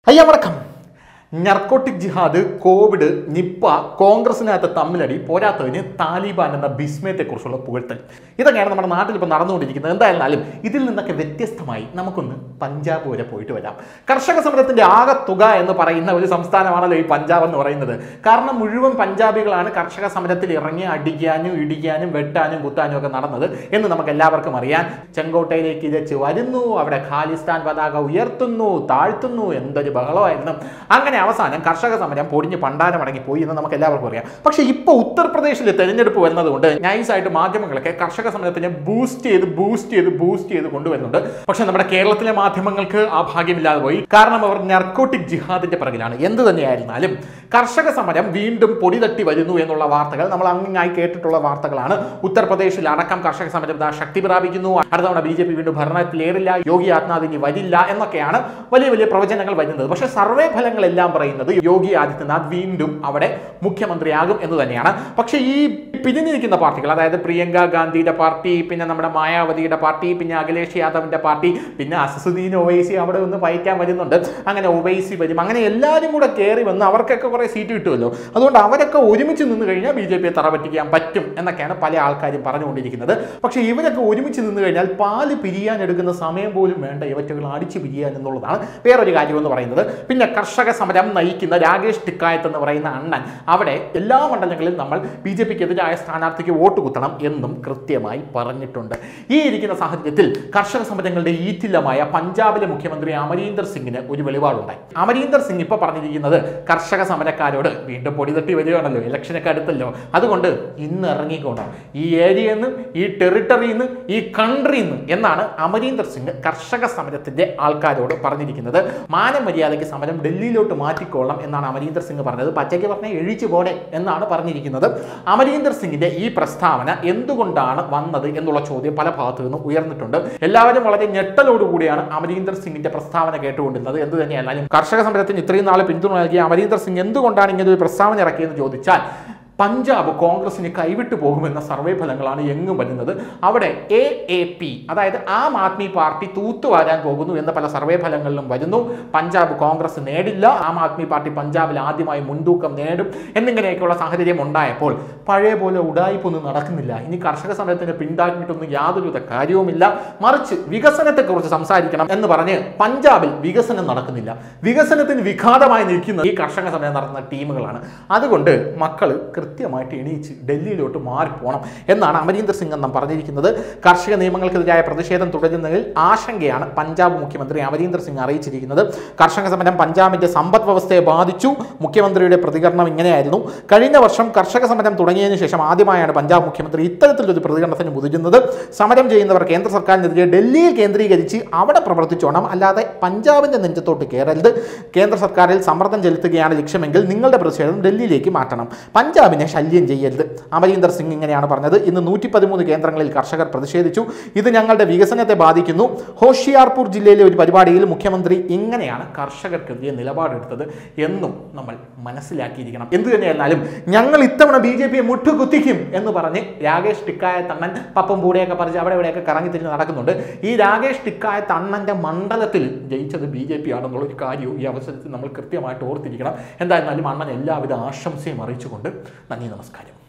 അയ്യ വണക്കം നർക്കോട്ടിക് ജിഹാദ് കോവിഡ് നിപ്പ കോൺഗ്രസിനകത്ത് തമ്മിലടി പോരാത്തതിന് താലിബാൻ എന്ന വിസ്മയത്തെക്കുറിച്ചുള്ള പുകഴ്ത്തൽ ഇതൊക്കെയാണ് നമ്മുടെ നാട്ടിൽ ഇപ്പോൾ നടന്നുകൊണ്ടിരിക്കുന്നത് എന്തായിരുന്നാലും ഇതിൽ നിന്നൊക്കെ വ്യത്യസ്തമായി നമുക്കൊന്ന് പഞ്ചാബ് വരെ പോയിട്ട് വരാം കർഷക സമരത്തിന്റെ ആകെ തുക എന്ന് പറയുന്ന ഒരു സംസ്ഥാനമാണല്ലോ ഈ പഞ്ചാബ് എന്ന് പറയുന്നത് കാരണം മുഴുവൻ പഞ്ചാബികളാണ് കർഷക സമരത്തിൽ ഇറങ്ങി അടിക്കാനും ഇടിക്കാനും വെട്ടാനും കുത്താനും ഒക്കെ നടന്നത് എന്ന് നമുക്ക് എല്ലാവർക്കും അറിയാം ചെങ്കോട്ടയിലേക്ക് ഇരച്ച് വരുന്നു അവിടെ ഖാലിസ്ഥാൻ പതാക ഉയർത്തുന്നു താഴ്ത്തുന്നു എന്തൊരു ബഹളമായിരുന്നു അങ്ങനെ അവസാനം കർഷക സമരം പൊടിഞ്ഞ് പണ്ടാരമടങ്ങി പോയി എന്ന് നമുക്ക് എല്ലാവർക്കും അറിയാം പക്ഷേ ഇപ്പോൾ ഉത്തർപ്രദേശിൽ തെരഞ്ഞെടുപ്പ് വരുന്നതുകൊണ്ട് നൈസായിട്ട് മാധ്യമങ്ങളൊക്കെ കർഷക സമരത്തിനെ ബൂസ്റ്റ് ചെയ്ത് ബൂസ്റ്റ് ചെയ്ത് ബൂസ്റ്റ് ചെയ്ത് കൊണ്ടുവരുന്നുണ്ട് പക്ഷെ നമ്മുടെ കേരളത്തിലെ മാധ്യമങ്ങൾക്ക് ആ ഭാഗ്യമില്ലാതെ പോയി കാരണം അവർ നർക്കോട്ടിക് ജിഹാദിന്റെ പിറകിലാണ് എന്ത് തന്നെയായിരുന്നാലും കർഷക സമരം വീണ്ടും പൊടി തട്ടി വരുന്നു എന്നുള്ള വാർത്തകൾ നമ്മൾ അങ്ങായി കേട്ടിട്ടുള്ള വാർത്തകളാണ് ഉത്തർപ്രദേശിൽ അടക്കം കർഷക സമരം ദാ ശക്തി പ്രാപിക്കുന്നു അടുത്ത തവണ ബി ജെ പി വീണ്ടും ഭരണത്തിലേറില്ല യോഗി ആദിത്യനാഥ് ഇനി വരില്ല എന്നൊക്കെയാണ് വലിയ വലിയ പ്രവചനങ്ങൾ വരുന്നത് പക്ഷേ സർവേ ഫലങ്ങളെല്ലാം പറയുന്നത് യോഗി ആദിത്യനാഥ് വീണ്ടും അവിടെ മുഖ്യമന്ത്രിയാകും എന്ന് തന്നെയാണ് പക്ഷേ ഈ പിരിഞ്ഞിരിക്കുന്ന പാർട്ടികൾ അതായത് പ്രിയങ്ക ഗാന്ധിയുടെ പാർട്ടി പിന്നെ നമ്മുടെ മായാവതിയുടെ പാർട്ടി പിന്നെ അഖിലേഷ് യാദവിന്റെ പാർട്ടി പിന്നെ അസസുദ്ദീൻ ഒവൈസി അവിടെ ഒന്ന് പയറ്റാൻ വരുന്നുണ്ട് അങ്ങനെ ഒവൈസി വരും അങ്ങനെ എല്ലാവരും കൂടെ കയറി വന്ന് അവർക്കൊക്കെ കുറേ സീറ്റ് കിട്ടുമല്ലോ അതുകൊണ്ട് അവരൊക്കെ ഒരുമിച്ച് നിന്ന് കഴിഞ്ഞാൽ ബി ജെ പിയെ തറപറ്റിക്കാൻ പറ്റും എന്നൊക്കെയാണ് പല ആൾക്കാരും പറഞ്ഞുകൊണ്ടിരിക്കുന്നത് പക്ഷേ ഇവരൊക്കെ ഒരുമിച്ച് നിന്ന് കഴിഞ്ഞാൽ പാല് പിരിയാൻ എടുക്കുന്ന സമയം പോലും വേണ്ട ഇവറ്റകൾ അടിച്ചു പിരിയാൻ എന്നുള്ളതാണ് വേറൊരു കാര്യം എന്ന് പറയുന്നത് പിന്നെ കർഷക സമരം നയിക്കുന്ന രാകേഷ് ടിക്കായത്ത് എന്ന് പറയുന്ന അണ്ണൻ അവിടെ എല്ലാ മണ്ഡലങ്ങളിലും നമ്മൾ ബി ജെ പിക്ക് എതിരായ സ്ഥാനാർത്ഥിക്ക് വോട്ട് കുത്തണം എന്നും കൃത്യമായി പറഞ്ഞിട്ടുണ്ട് ഈ ഇരിക്കുന്ന സാഹചര്യത്തിൽ കർഷക സമരങ്ങളുടെ ഈറ്റില്ലമായ പഞ്ചാബിലെ മുഖ്യമന്ത്രി അമരീന്ദർ സിംഗിന് ഒരു വെളിപാടുണ്ടായി അമരീന്ദർ സിംഗ് ഇപ്പൊ പറഞ്ഞിരിക്കുന്നത് കർഷക സമരക്കാരോട് വീണ്ടും പൊടി തട്ടി വരികയാണല്ലോ ഇലക്ഷനൊക്കെ അടുത്തല്ലോ അതുകൊണ്ട് ഇന്ന് ഇറങ്ങിക്കൊണ്ട് ഈ ഏരിയയിൽ നിന്ന് ഈ ടെറിട്ടറിയിൽ നിന്ന് ഈ കൺട്രിയിൽ നിന്ന് എന്നാണ് അമരീന്ദർ സിംഗ് കർഷക സമരത്തിന്റെ ആൾക്കാരോട് പറഞ്ഞിരിക്കുന്നത് മാനമര്യാദയ്ക്ക് സമരം ഡൽഹിയിലോട്ട് മാറ്റിക്കൊള്ളണം എന്നാണ് അമരീന്ദർ സിംഗ് പറഞ്ഞത് പച്ചയ്ക്ക് പറഞ്ഞ എഴിച്ചു പോടെ എന്നാണ് പറഞ്ഞിരിക്കുന്നത് അമരീന്ദർ സിംഗിന്റെ ഈ പ്രസ്താവന എന്തുകൊണ്ടാണ് വന്നത് എന്നുള്ള ചോദ്യം പല ഭാഗത്തു നിന്നും ഉയർന്നിട്ടുണ്ട് എല്ലാവരും വളരെ ഞെട്ടലോടുകൂടിയാണ് അമരീന്ദർ സിംഗിന്റെ പ്രസ്താവന കേട്ടുകൊണ്ടിരുന്നത് എന്ത് തന്നെയല്ലാലും കർഷക സമരത്തിന് ഇത്രയും നാൾ പിന്തുണ നൽകിയ അമരീന്ദർ സിംഗ് എന്തുകൊണ്ടാണ് ഇങ്ങനെ ഒരു പ്രസ്താവന ഇറക്കിയെന്ന് ചോദിച്ചാൽ പഞ്ചാബ് കോൺഗ്രസിന് കൈവിട്ടു പോകുമെന്ന സർവേ ഫലങ്ങളാണ് എങ്ങും വരുന്നത് അവിടെ എ എ പി അതായത് ആം ആദ്മി പാർട്ടി തൂത്തുവാരാൻ പോകുന്നു എന്ന പല സർവേ ഫലങ്ങളിലും വരുന്നു പഞ്ചാബ് കോൺഗ്രസ് നേടില്ല ആം ആദ്മി പാർട്ടി പഞ്ചാബിൽ ആദ്യമായി മുൻതൂക്കം നേടും എന്നിങ്ങനെയൊക്കെയുള്ള സാഹചര്യം ഉണ്ടായപ്പോൾ പഴയ പോലെ ഉടായ്പൊന്നും നടക്കുന്നില്ല ഇനി കർഷക സമരത്തിന് പിന്താങ്ങിയിട്ടൊന്നും യാതൊരുവിധ കാര്യവുമില്ല മറിച്ച് വികസനത്തെക്കുറിച്ച് സംസാരിക്കണം എന്ന് പറഞ്ഞ് പഞ്ചാബിൽ വികസനം നടക്കുന്നില്ല വികസനത്തിന് വിഘാതമായി നിൽക്കുന്ന ഈ കർഷക സമരം നടത്തുന്ന ടീമുകളാണ് അതുകൊണ്ട് മക്കൾ കൃത്യമായിട്ട് എണീച്ച് ഡൽഹിയിലോട്ട് മാറിപ്പോണം എന്നാണ് അമരീന്ദർ സിംഗ് എന്നും പറഞ്ഞിരിക്കുന്നത് കാർഷിക നിയമങ്ങൾക്കെതിരായ പ്രതിഷേധം തുടരുന്നതിൽ ആശങ്കയാണ് പഞ്ചാബ് മുഖ്യമന്ത്രി അമരീന്ദർ സിംഗ് അറിയിച്ചിരിക്കുന്നത് കർഷക സമരം പഞ്ചാബിന്റെ സമ്പദ് വ്യവസ്ഥയെ ബാധിച്ചു മുഖ്യമന്ത്രിയുടെ പ്രതികരണം ഇങ്ങനെയായിരുന്നു കഴിഞ്ഞ വർഷം കർഷക സമരം തുടങ്ങിയതിനു ശേഷം ആദ്യമായാണ് പഞ്ചാബ് മുഖ്യമന്ത്രി ഇത്തരത്തിലൊരു പ്രതികരണത്തിന് മുതിരുന്നത് സമരം ചെയ്യുന്നവർ കേന്ദ്ര സർക്കാരിനെതിരെ ഡൽഹിയിൽ കേന്ദ്രീകരിച്ച് അവിടെ പ്രവർത്തിച്ചോണം അല്ലാതെ പഞ്ചാബിന്റെ നെഞ്ചത്തോട്ട് കയറരുത് കേന്ദ്ര സർക്കാരിൽ സമ്മർദ്ദം ചെലുത്തുകയാണ് ലക്ഷ്യമെങ്കിൽ നിങ്ങളുടെ പ്രതിഷേധം ഡൽഹിയിലേക്ക് മാറ്റണം പഞ്ചാബിനെ ശല്യം ചെയ്യരുത് അമരീന്ദർ സിംഗ് ഇങ്ങനെയാണ് പറഞ്ഞത് ഇന്ന് നൂറ്റി പതിമൂന്ന് കേന്ദ്രങ്ങളിൽ കർഷകർ പ്രതിഷേധിച്ചു ഇത് ഞങ്ങളുടെ വികസനത്തെ ബാധിക്കുന്നു ഹോഷിയാർപൂർ ജില്ലയിലെ ഒരു പരിപാടിയിൽ മുഖ്യമന്ത്രി ഇങ്ങനെയാണ് കർഷകർക്കെതിരെ നിലപാടെടുത്തത് എന്നും നമ്മൾ മനസ്സിലാക്കിയിരിക്കണം എന്ത് തന്നെയായിരുന്നാലും ഞങ്ങൾ ഇത്തവണ ബി ജെ പിയെ മുട്ടുകുത്തിക്കും എന്ന് പറഞ്ഞ് രാകേഷ് ടിക്കായ തണ്ണൻ പപ്പം പൂടെയൊക്കെ പറിച്ച് അവിടെ ഇവിടെയൊക്കെ കറങ്ങി തിരിഞ്ഞ് നടക്കുന്നുണ്ട് ഈ രാകേഷ് ടിക്കായ തണ്ണന്റെ മണ്ഡലത്തിൽ ജയിച്ചത് ബി ജെ പി ആണെന്നുള്ള ഒരു കാര്യവും ഈ അവസരത്തിൽ നമ്മൾ കൃത്യമായിട്ട് ഓർത്തിരിക്കണം എന്തായിരുന്നാലും അണ്ണൻ എല്ലാവിധ ആശംസയും അറിയിച്ചുകൊണ്ട് നന്ദി നമസ്കാരം